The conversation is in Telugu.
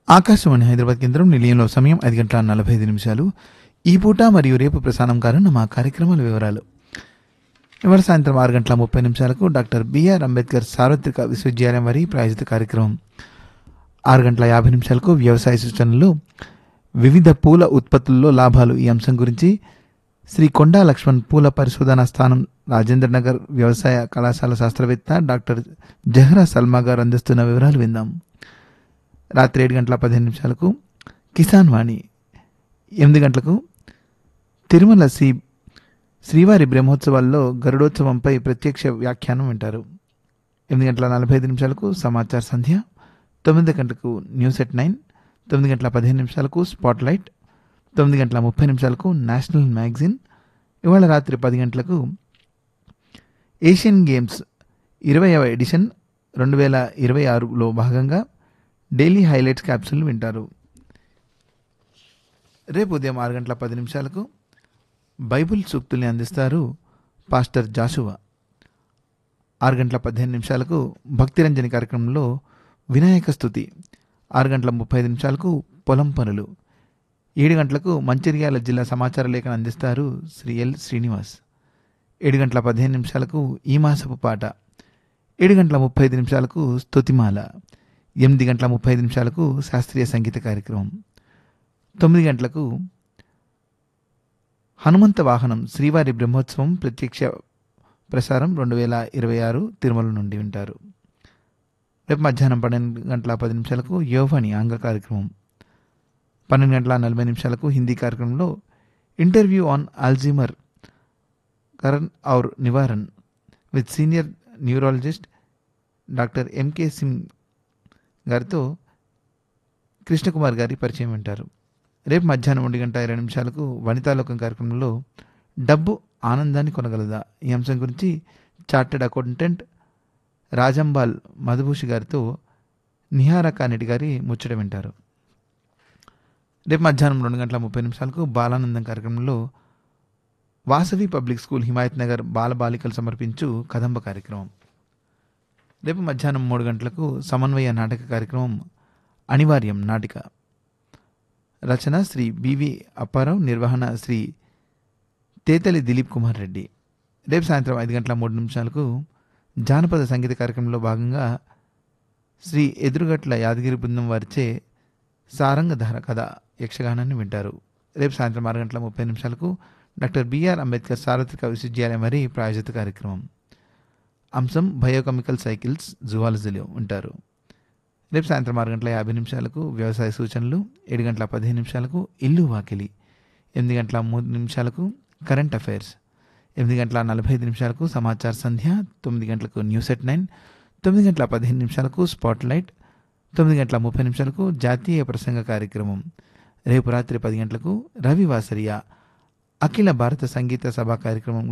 ఆకాశవాణి హైదరాబాద్ కేంద్రం నిలయంలో సమయం ఐదు గంటల నలభై ఐదు నిమిషాలు ఈ పూట మరియు రేపు ప్రసారం కానున్న మా కార్యక్రమాల వివరాలు ఇవాళ సాయంత్రం ఆరు గంటల ముప్పై నిమిషాలకు డాక్టర్ బిఆర్ అంబేద్కర్ సార్వత్రిక విశ్వవిద్యాలయం వారి ప్రాయోజిత కార్యక్రమం ఆరు గంటల యాభై నిమిషాలకు వ్యవసాయ సూచనలు వివిధ పూల ఉత్పత్తుల్లో లాభాలు ఈ అంశం గురించి శ్రీ కొండా లక్ష్మణ్ పూల పరిశోధనా స్థానం రాజేంద్ర నగర్ వ్యవసాయ కళాశాల శాస్త్రవేత్త డాక్టర్ జహ్రా సల్మా గారు అందిస్తున్న వివరాలు విందాం రాత్రి ఏడు గంటల పదిహేను నిమిషాలకు కిసాన్ వాణి ఎనిమిది గంటలకు తిరుమల శ్రీ శ్రీవారి బ్రహ్మోత్సవాల్లో గరుడోత్సవంపై ప్రత్యక్ష వ్యాఖ్యానం వింటారు ఎనిమిది గంటల నలభై ఐదు నిమిషాలకు సమాచార సంధ్య తొమ్మిది గంటలకు న్యూస్ ఎట్ నైన్ తొమ్మిది గంటల పదిహేను నిమిషాలకు స్పాట్ లైట్ తొమ్మిది గంటల ముప్పై నిమిషాలకు నేషనల్ మ్యాగజైన్ ఇవాళ రాత్రి పది గంటలకు ఏషియన్ గేమ్స్ ఇరవైవ ఎడిషన్ రెండు వేల ఇరవై ఆరులో భాగంగా డైలీ హైలైట్స్ క్యాప్సూల్ వింటారు రేపు ఉదయం ఆరు గంటల పది నిమిషాలకు బైబిల్ సూక్తుల్ని అందిస్తారు పాస్టర్ జాషువా ఆరు గంటల పదిహేను నిమిషాలకు భక్తిరంజని కార్యక్రమంలో వినాయక స్థుతి ఆరు గంటల ముప్పై ఐదు నిమిషాలకు పొలం పనులు ఏడు గంటలకు మంచిర్యాల జిల్లా సమాచార లేఖను అందిస్తారు శ్రీ ఎల్ శ్రీనివాస్ ఏడు గంటల పదిహేను నిమిషాలకు ఈ మాసపు పాట ఏడు గంటల ముప్పై ఐదు నిమిషాలకు స్తుతిమాల ఎనిమిది గంటల ముప్పై ఐదు నిమిషాలకు శాస్త్రీయ సంగీత కార్యక్రమం తొమ్మిది గంటలకు హనుమంత వాహనం శ్రీవారి బ్రహ్మోత్సవం ప్రత్యక్ష ప్రసారం రెండు వేల ఇరవై ఆరు తిరుమల నుండి వింటారు రేపు మధ్యాహ్నం పన్నెండు గంటల పది నిమిషాలకు యోవాణి ఆంగ్ల కార్యక్రమం పన్నెండు గంటల నలభై నిమిషాలకు హిందీ కార్యక్రమంలో ఇంటర్వ్యూ ఆన్ ఆల్జీమర్ కరణ్ ఔర్ నివారణ్ with senior neurologist doctor MK Singh గారితో కృష్ణకుమార్ గారి పరిచయం వింటారు రేపు మధ్యాహ్నం ఒంటి గంట ఇరవై నిమిషాలకు వనితాలోకం కార్యక్రమంలో డబ్బు ఆనందాన్ని కొనగలదా ఈ అంశం గురించి చార్టెడ్ అకౌంటెంట్ రాజంబాల్ మధుభూషి గారితో నిహార కానెటి గారి ముచ్చట వింటారు రేపు మధ్యాహ్నం రెండు గంటల ముప్పై నిమిషాలకు బాలానందం కార్యక్రమంలో వాసవి పబ్లిక్ స్కూల్ హిమాయత్ నగర్ బాలబాలికలు సమర్పించు కదంబ కార్యక్రమం రేపు మధ్యాహ్నం మూడు గంటలకు సమన్వయ నాటక కార్యక్రమం అనివార్యం నాటిక రచన శ్రీ బివి అప్పారావు నిర్వహణ శ్రీ తేతలి దిలీప్ కుమార్ రెడ్డి రేపు సాయంత్రం ఐదు గంటల మూడు నిమిషాలకు జానపద సంగీత కార్యక్రమంలో భాగంగా శ్రీ ఎదురుగట్ల యాదగిరి బృందం వారిచే సారంగధార కథ యక్షగానాన్ని వింటారు రేపు సాయంత్రం ఆరు గంటల ముప్పై నిమిషాలకు డాక్టర్ బిఆర్ అంబేద్కర్ సార్వత్రిక విశ్వవిద్యాలయం వారి ప్రాయోజిత కార్యక్రమం అంశం బయోకెమికల్ సైకిల్స్ జువాలజీలో ఉంటారు రేపు సాయంత్రం ఆరు గంటల యాభై నిమిషాలకు వ్యవసాయ సూచనలు ఏడు గంటల పదిహేను నిమిషాలకు ఇల్లు వాకిలి ఎనిమిది గంటల మూడు నిమిషాలకు కరెంట్ అఫైర్స్ ఎనిమిది గంటల నలభై ఐదు నిమిషాలకు సమాచార సంధ్య తొమ్మిది గంటలకు న్యూస్ ఎట్ నైన్ తొమ్మిది గంటల పదిహేను నిమిషాలకు స్పాట్ లైట్ తొమ్మిది గంటల ముప్పై నిమిషాలకు జాతీయ ప్రసంగ కార్యక్రమం రేపు రాత్రి పది గంటలకు రవి వాసరియా అఖిల భారత సంగీత సభ కార్యక్రమం